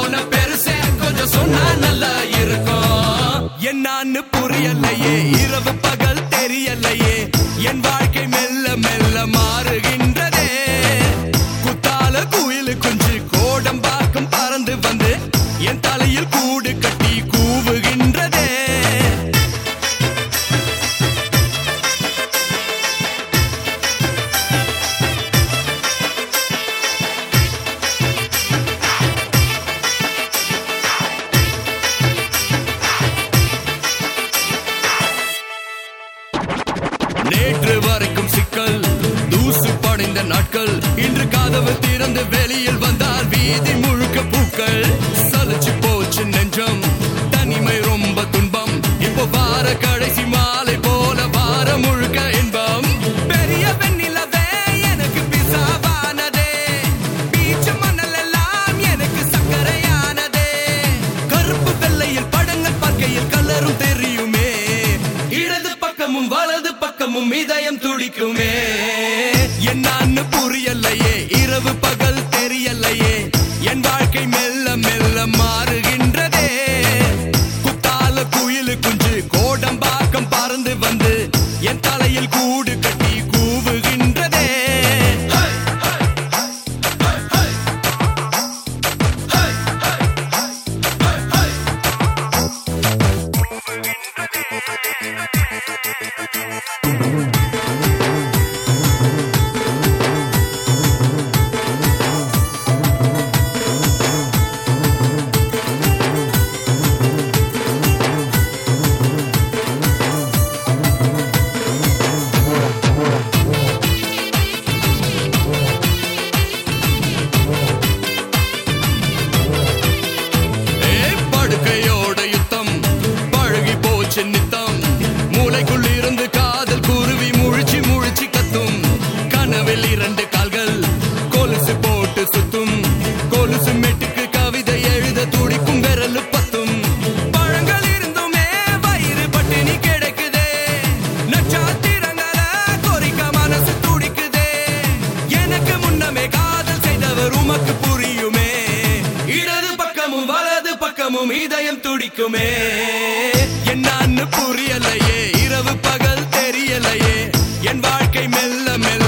போன பெருசே கொஞ்சம் சொன்னா நல்லா இருக்கும் என்னான்னு புரியலையே இரவு பகல் தெரியலையே என் வாழ்க்கை மெல்ல மெல்ல மாறுகின்றதே குத்தால குயிலு குஞ்சு கோடம்பாக்கம் பறந்து வந்து என் தலையில் கூடு கட்டி கூவுகின்றதே நேற்று வரைக்கும் சிக்கல் தூசு படைந்த நாட்கள் இன்று கதவு திறந்து வெளியில் வந்தால் வீதி முழுக்க பூக்கள் சலிச்சு போச்சு நெஞ்சம் தனிமை ரொம்ப துன்பம் இப்போ வார கடைசி மாலை போல வார முழுக்க இன்பம் பெரிய வெண்ணிலவே எனக்கு பிசாவானதே பீச்சு மணல் எல்லாம் எனக்கு சக்கரையானதே கருப்பு வெள்ளையில் படங்கள் பார்க்கையில் கலரும் தெரியுமே இடது பக்கமும் வலது பக்கமும் இதயம் துடிக்குமே என்னான்னு புரியலையே இரவு பகல் தெரியலையே என் வாழ்க்கை மெல்ல மெல்ல மாறுகின்றதே குத்தால குயிலு குஞ்சு கோடம்பாக்கம் பறந்து வந்து என் தலையில் கூடு கட்டி கூவுகின்றதே ஹை, ஹை, ஹை, ஹை, ஹை, ஹை, ஹை, ஹை. ஏய், படுக்கையோட யுத்தம் பழகி போச்சு நித்தம் மூளைக்குள் இருந்து காதல் குருவி முழிச்சு முழிச்சு கத்தும் கனவில் இரண்டு கால்கள் கொலுசு போட்டு சுத்தும் கொலுசு மெட்டுக்கு கவிதை எழுத துடிக்கும் விரல் பத்தும் பழங்கள் இருந்துமே வயிறு பட்டினி கிடைக்குதே நட்சத்திரங்கள கொறிக்க மனசு துடிக்குதே எனக்கு முன்னமே காதல் செய்தவர் உமக்கு புரியுமே இடது பக்கமும் வலது பக்கமும் இதயம் துடிக்குமே என்னான்னு புரியலையே இரவு பகல் தெரியலையே என் வாழ்க்கை மெல்ல மெல்ல